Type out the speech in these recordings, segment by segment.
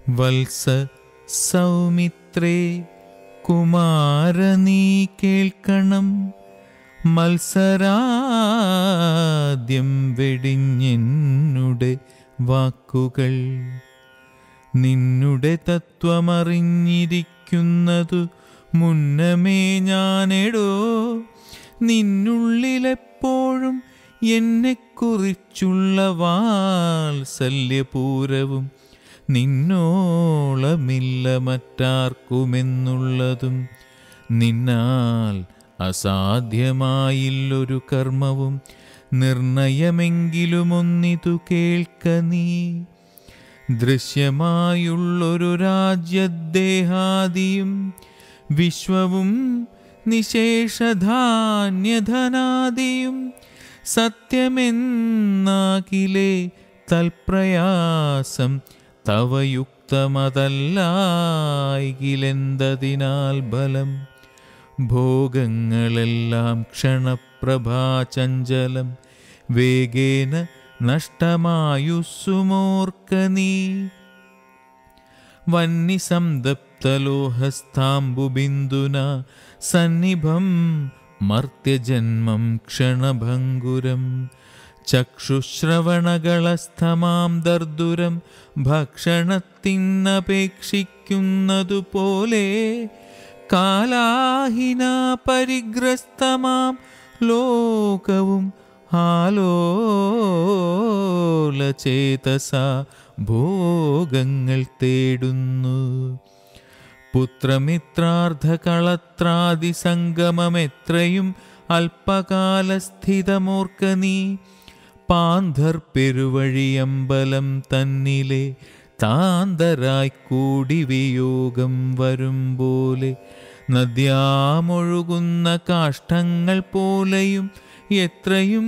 വത്സ സൗമിത്രേ കുമാര നീ കേൾക്കണം മത്സരാദ്യം വെടിഞ്ഞെന്നുടെ വാക്കുകൾ നിന്നുടെ തത്വമറിഞ്ഞിരിക്കുന്നതു മുന്നമേ ഞാനെടോ നിന്നുള്ളിലെപ്പോഴും എന്നെക്കുറിച്ചുള്ള വാത്സല്യപൂരവും നിന്നോളമില്ല മറ്റാർക്കുമെന്നുള്ളതും നിന്നാൽ അസാധ്യമായില്ലൊരു കർമ്മവും നിർണയമെങ്കിലുമൊന്നിതു കേൾക്ക നീ ദൃശ്യമായുള്ളൊരു രാജ്യദേഹാദിയും വിശ്വവും നിശേഷധാന്യധനാദിയും സത്യമെന്നാകിലേ തൽപ്രയാസം തവയുക്തമതല്ലായികിലെന്തതിനാൽ ബലം ഭോഗങ്ങളെല്ലാം ക്ഷണപ്രഭാചഞ്ചലം വേഗേന നഷ്ടമായുസ്സുമോർക്ക നീ വന്നിസംതപ്തലോഹസ്ഥാംബുബിന്ദുന സന്നിഭം മർത്യജന്മം ക്ഷണഭംഗുരം ചക്ഷുശ്രവണകളസ്ഥമാം ദർദുരം ഭക്ഷണത്തിനപേക്ഷിക്കുന്നതുപോലെ കാലാഹിന പരിഗ്രസ്തമാം ലോകവും ആലോലചേതസ ഭോഗങ്ങൾ തേടുന്നു പുത്രമിത്രാർദ്ധകളത്രാദി സംഗമമെത്രയും അല്പകാലസ്ഥിതമോർക്ക നീ പാന്ധർ പെരുവഴിയമ്പലം തന്നിലെ താന്തരായി കൂടി വിയോഗം വരും പോലെ നദ്യാമൊഴുകുന്ന കാഷ്ടങ്ങൾ പോലെയും എത്രയും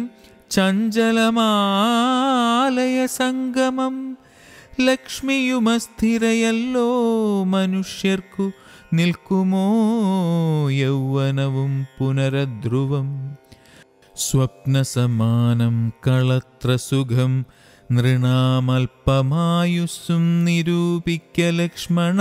ചഞ്ചലമാലയ സംഗമം ലക്ഷ്മിയുമസ്ഥിരയല്ലോ മനുഷ്യർക്കു നിൽക്കുമോ യൗവനവും പുനരധ്രുവം സ്വപ്നസമാനം കളത്ര സുഖം നൃണാമൽപമായുസ്സും നിരൂപിക്ക ലക്ഷ്മണ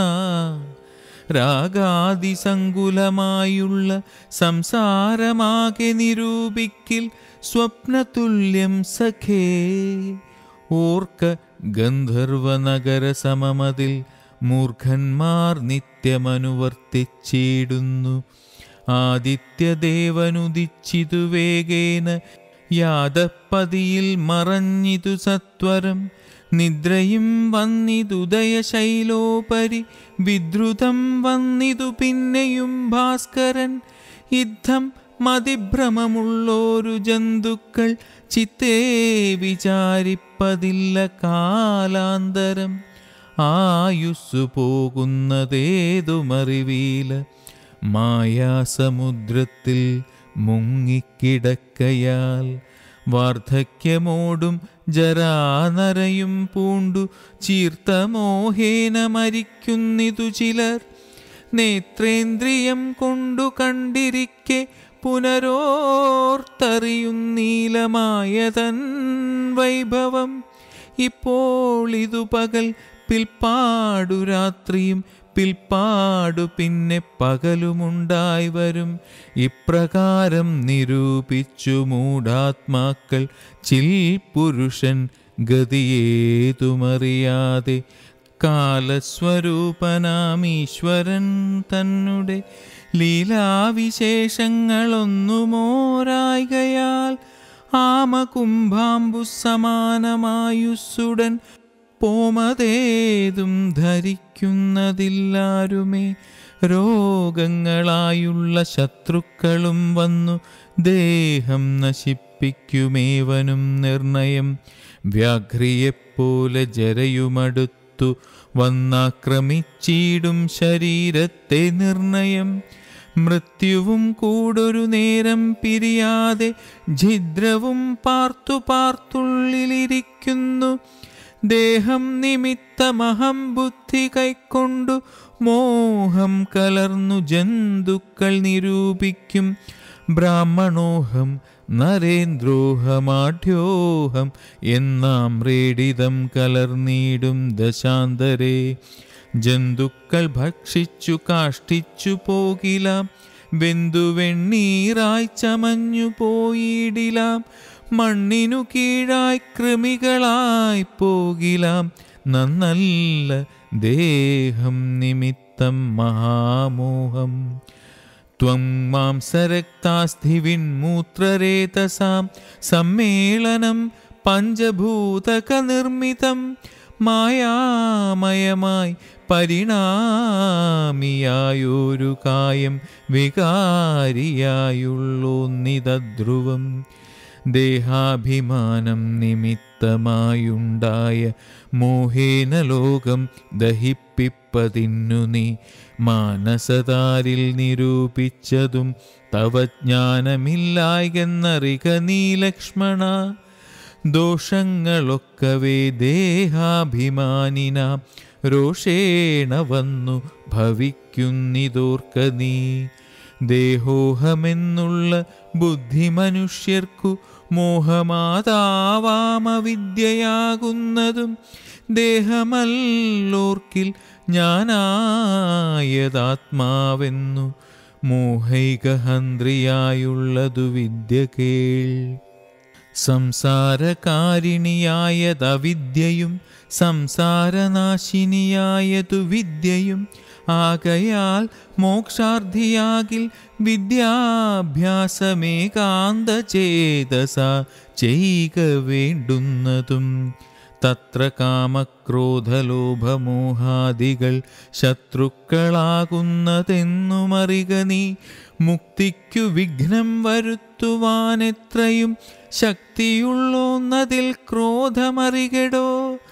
രാഗാതിസങ്കുലമായുള്ള സംസാരമാകെ നിരൂപിക്കിൽ സ്വപ്നതുല്യം സഖേ ഓർക്ക ഗന്ധർവനഗര സമമതിൽ മൂർഖന്മാർ നിത്യമനുവർത്തിച്ചിടുന്നു ആദിത്യദേവനുദിച്ചിതു വേഗേന യാദപ്പതിയിൽ മറഞ്ഞിതു സത്വരം നിദ്രയും വന്നിതുദയശൈലോപരി വിദ്രുതം വന്നിതു പിന്നെയും ഭാസ്കരൻ യുദ്ധം മതിഭ്രമമുള്ളോരു ജന്തുക്കൾ ചിത്തേ വിചാരിപ്പതില്ല കാലാന്തരം ആയുസ്സു പോകുന്നതേതുമറിവീല മായാസമുദ്രത്തിൽ മുങ്ങിക്കിടക്കയാൽ വാർദ്ധക്യമോടും ജരാനരയും പൂണ്ടു ചീർത്തമോഹേന മരിക്കുന്നിതു ചിലർ നേത്രേന്ദ്രിയം കൊണ്ടു കണ്ടിരിക്കെ പുനരോർത്തറിയുന്നീലമായതൻ വൈഭവം ഇപ്പോൾ ഇതു പകൽ പിൽപ്പാടു രാത്രിയും പിൽപ്പാടു പിന്നെ പകലുമുണ്ടായി വരും ഇപ്രകാരം നിരൂപിച്ചു മൂഢാത്മാക്കൾ ചിൽ പുരുഷൻ ഗതിയേതുമറിയാതെ കാലസ്വരൂപനാമീശ്വരൻ തന്നെ ലീലാവിശേഷങ്ങളൊന്നുമോരായികയാൽ ആമകുംഭാംബു സമാനമായുസ്സുടൻ പോമതേതും ധരിക്കുന്നതില്ലാരുമേ രോഗങ്ങളായുള്ള ശത്രുക്കളും വന്നു ദേഹം നശിപ്പിക്കുമേവനും നിർണയം വ്യാഘ്രിയെപ്പോലെ ജരയുമടുത്തു വന്നാക്രമിച്ചിടും ശരീരത്തെ നിർണയം മൃത്യുവും കൂടൊരു നേരം പിരിയാതെ ഛിദ്രവും പാർത്തു പാർത്തുള്ളിലിരിക്കുന്നു ദേഹം നിമിത്തമഹം ബുദ്ധി കൈക്കൊണ്ടു മോഹം കലർന്നു ജന്തുക്കൾ നിരൂപിക്കും ബ്രാഹ്മണോഹം നരേന്ദ്രോഹമാഢ്യോഹം എന്നാം റേഡിതം കലർന്നീടും ദശാന്തരേ ജന്തുക്കൾ ഭക്ഷിച്ചു കാഷ്ടിച്ചു പോകിലാം വെന്തുവെണ്ണീറായി ചമഞ്ഞു പോയിടിലാം മണ്ണിനു കീഴായി കൃമികളായി പോകിലാം നന്നല്ല ദേഹം നിമിത്തം മഹാമോഹം ത്വം മാംസരക്താസ്ഥിവിന്മൂത്രരേതസാം സമ്മേളനം പഞ്ചഭൂതകനിർമ്മിതം മായാമയമായി പരിണാമിയായൊരു കായം വികാരിയായുള്ളൊന്നിതധ്രുവം ദേഹാഭിമാനം നിമിത്തമായുണ്ടായ മോഹേന ലോകം ദഹിപ്പിപ്പതിന്നു നീ മാനസതാരിൽ നിരൂപിച്ചതും തവ ജ്ഞാനമില്ലായെന്നറിക നീ ലക്ഷ്മണ ദോഷങ്ങളൊക്കവേ ദേഹാഭിമാനിന രോഷേണ വന്നു ഭവിക്കുന്നിതോർക്ക നീ ദേഹോഹമെന്നുള്ള ബുദ്ധി മനുഷ്യർക്കു മോഹമാതാവാമവിദ്യയാകുന്നതും ദേഹമല്ലോർക്കിൽ ഞാനായതാത്മാവെന്നു മോഹൈകഹന്ത്രിയായുള്ളതു വിദ്യ കേൾ സംസാരകാരിണിയായതവിദ്യയും സംസാരനാശിനിയായതു വിദ്യയും ആകയാൽ മോക്ഷാർത്ഥിയാകിൽ വിദ്യാഭ്യാസമേകാന്ത ചേതസ ചെയ്യുക വേണ്ടുന്നതും തത്ര കാമക്രോധലോഭമോഹാദികൾ ശത്രുക്കളാകുന്നതെന്നുമറിക നീ മുക്തിക്കു വിഘ്നം വരുത്തുവാനെത്രയും ശക്തിയുള്ളോന്നതിൽ ക്രോധമറികടോ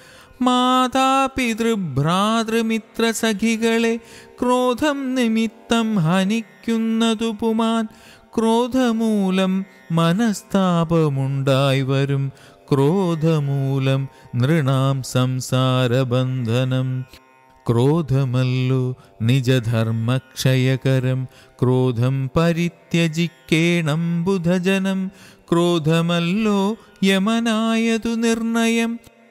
മാതാപിതൃഭ്രാതൃമിത്ര സഖികളെ ക്രോധം നിമിത്തം ഹനിക്കുന്നതു പുമാൻ ക്രോധമൂലം മനസ്താപമുണ്ടായി വരും ക്രോധമൂലം നൃണാം സംസാരബന്ധനം ക്രോധമല്ലോ നിജധർമ്മക്ഷയകരം ക്രോധം പരിത്യജിക്കേണം ബുധജനം ക്രോധമല്ലോ യമനായതു നിർണയം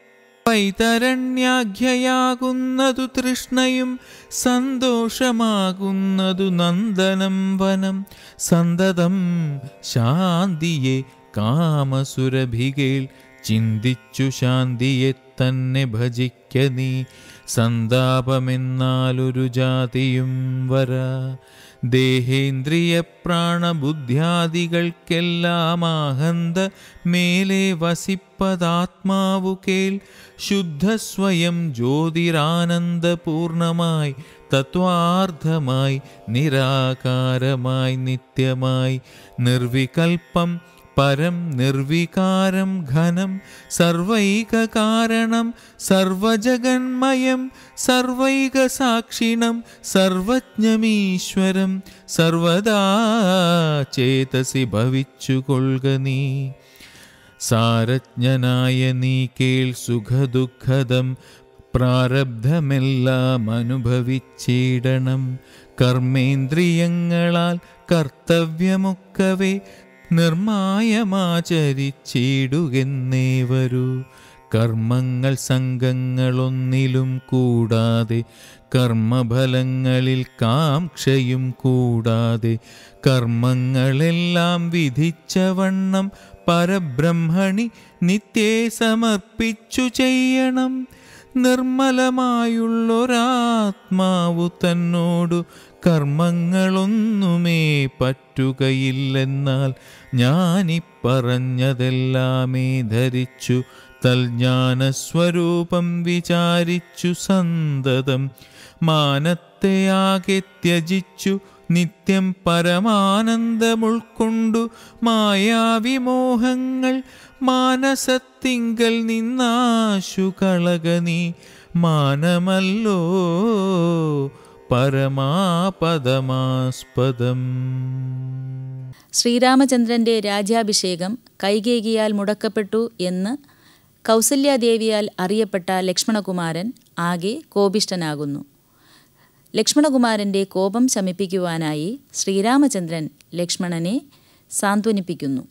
വൈതരണ്യാഖ്യയാകുന്നതു തൃഷ്ണയും സന്തോഷമാകുന്നതു നന്ദനം വനം സന്തതം ശാന്തിയെ കാമസുരഭികേൾ ചിന്തിച്ചു ശാന്തിയെ തന്നെ ഭജിക്ക നീ സന്താപമെന്നാലൊരു ജാതിയും വരാ ദേഹേന്ദ്രിയ പ്രാണബുദ്ധ്യാദികൾക്കെല്ലാം ആഹന്ത മേലെ വസിപ്പതാത്മാവു കേൾ ശുദ്ധസ്വയം ജ്യോതിരാനന്ദപൂർണമായി തത്വാർത്ഥമായി നിരാകാരമായി നിത്യമായി നിർവികൽപ്പം പരം നിർവികാരം ഘനം സർവൈകകാരണം സർവജഗന്മയം സർവൈകസാക്ഷിണം സർവജ്ഞമീശ്വരം സർവദാ ചേതസി ഭവിച്ചുകൊള്ളുക നീ സാരജ്ഞനായ നീ കേൾ സുഖദുഃഖദം പ്രാരബ്ധമെല്ലാം അനുഭവിച്ചിടണം കർമ്മേന്ദ്രിയങ്ങളാൽ കർത്തവ്യമൊക്കവേ നിർമായമാചരിച്ചിടുകെന്നേ വരൂ കർമ്മങ്ങൾ സംഘങ്ങളൊന്നിലും കൂടാതെ കർമ്മഫലങ്ങളിൽ കാംക്ഷയും കൂടാതെ കർമ്മങ്ങളെല്ലാം വിധിച്ചവണ്ണം പരബ്രഹ്മണി നിത്യേ സമർപ്പിച്ചു ചെയ്യണം നിർമ്മലമായുള്ളൊരാത്മാവു തന്നോടു കർമ്മങ്ങളൊന്നുമേ പറ്റുകയില്ലെന്നാൽ ഞാനിപ്പറഞ്ഞതെല്ലാമേ ധരിച്ചു തൽജ്ഞാനസ്വരൂപം വിചാരിച്ചു സന്തതം മാനത്തെ ആകെ ത്യജിച്ചു നിത്യം പരമാനന്ദമുൾക്കൊണ്ടു മായാവിമോഹങ്ങൾ മാനസത്തിങ്കൽ നിന്നാശു കളക നീ മാനമല്ലോ പരമാപദമാസ്പദം ശ്രീരാമചന്ദ്രന്റെ രാജ്യാഭിഷേകം കൈകേകിയാൽ മുടക്കപ്പെട്ടു എന്ന് കൗസല്യാദേവിയാൽ അറിയപ്പെട്ട ലക്ഷ്മണകുമാരൻ ആകെ കോപിഷ്ടനാകുന്നു ലക്ഷ്മണകുമാരന്റെ കോപം ശമിപ്പിക്കുവാനായി ശ്രീരാമചന്ദ്രൻ ലക്ഷ്മണനെ സാന്ത്വനിപ്പിക്കുന്നു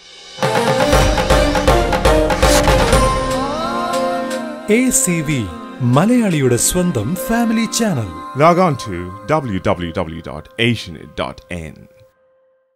എ സി വി മലയാളിയുടെ സ്വന്തം family channel Log on to www.asianit.n.